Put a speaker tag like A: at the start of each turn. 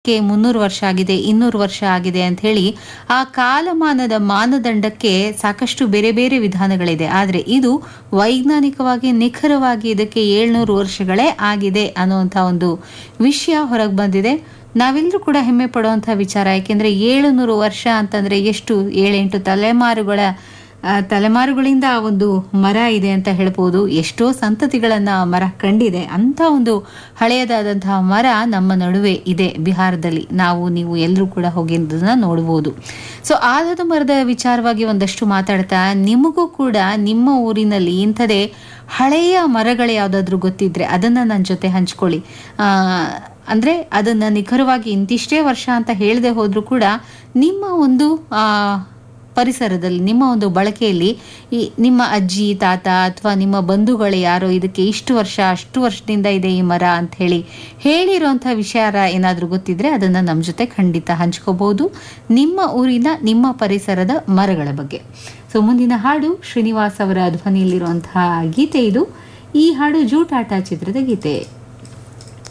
A: ಕ್ಕೆ ಮುನ್ನೂರು ವರ್ಷ ಆಗಿದೆ ಇನ್ನೂರು ವರ್ಷ ಆಗಿದೆ ಅಂತ ಹೇಳಿ ಆ ಕಾಲಮಾನದ ಮಾನದಂಡಕ್ಕೆ ಸಾಕಷ್ಟು ಬೇರೆ ಬೇರೆ ವಿಧಾನಗಳಿದೆ ಆದರೆ ಇದು ವೈಜ್ಞಾನಿಕವಾಗಿ ನಿಖರವಾಗಿ ಇದಕ್ಕೆ ಏಳ್ನೂರು ವರ್ಷಗಳೇ ಆಗಿದೆ ಅನ್ನುವಂಥ ಒಂದು ವಿಷಯ ಹೊರಗೆ ಬಂದಿದೆ ನಾವೆಲ್ಲರೂ ಕೂಡ ಹೆಮ್ಮೆ ಪಡುವಂಥ ವಿಚಾರ ಯಾಕೆಂದ್ರೆ ಏಳುನೂರು ವರ್ಷ ಅಂತಂದ್ರೆ ಎಷ್ಟು ಏಳೆಂಟು ತಲೆಮಾರುಗಳ ಆ, ತಲೆಮಾರುಗಳಿಂದ ಆ ಒಂದು ಮರ ಇದೆ ಅಂತ ಹೇಳ್ಬೋದು ಎಷ್ಟೋ ಸಂತತಿಗಳನ್ನ ಆ ಮರ ಕಂಡಿದೆ ಅಂತ ಒಂದು ಹಳೆಯದಾದಂತಹ ಮರ ನಮ್ಮ ನಡುವೆ ಇದೆ ಬಿಹಾರದಲ್ಲಿ ನಾವು ನೀವು ಎಲ್ಲರೂ ಕೂಡ ಹೋಗಿದ್ದನ್ನ ನೋಡ್ಬೋದು ಸೊ ಆಲದ ಮರದ ವಿಚಾರವಾಗಿ ಒಂದಷ್ಟು ಮಾತಾಡ್ತಾ ನಿಮಗೂ ಕೂಡ ನಿಮ್ಮ ಊರಿನಲ್ಲಿ ಇಂಥದೇ ಹಳೆಯ ಮರಗಳು ಯಾವುದಾದ್ರೂ ಗೊತ್ತಿದ್ರೆ ಅದನ್ನ ನನ್ನ ಜೊತೆ ಹಂಚ್ಕೊಳ್ಳಿ ಆ, ಅಂದ್ರೆ ಅದನ್ನ ನಿಖರವಾಗಿ ಇಂತಿಷ್ಟೇ ವರ್ಷ ಅಂತ ಹೇಳದೆ ಹೋದ್ರೂ ಕೂಡ ನಿಮ್ಮ ಒಂದು ಆ ಪರಿಸರದಲ್ಲಿ ನಿಮ್ಮ ಒಂದು ಬಳಕೆಯಲ್ಲಿ ಈ ನಿಮ್ಮ ಅಜ್ಜಿ ತಾತ ಅಥವಾ ನಿಮ್ಮ ಬಂಧುಗಳು ಯಾರೋ ಇದಕ್ಕೆ ಇಷ್ಟು ವರ್ಷ ಅಷ್ಟು ವರ್ಷದಿಂದ ಇದೆ ಈ ಮರ ಅಂತ ಹೇಳಿ ಹೇಳಿರೋಂಥ ವಿಚಾರ ಏನಾದರೂ ಗೊತ್ತಿದ್ರೆ ಅದನ್ನು ನಮ್ಮ ಜೊತೆ ಖಂಡಿತ ಹಂಚ್ಕೋಬಹುದು ನಿಮ್ಮ ಊರಿನ ನಿಮ್ಮ ಪರಿಸರದ ಮರಗಳ ಬಗ್ಗೆ ಸೊ ಮುಂದಿನ ಹಾಡು ಶ್ರೀನಿವಾಸ್ ಅವರ ಧ್ವನಿಯಲ್ಲಿರುವಂತಹ ಗೀತೆ ಇದು ಈ ಹಾಡು ಜೂಟಾಟ ಚಿತ್ರದ ಗೀತೆ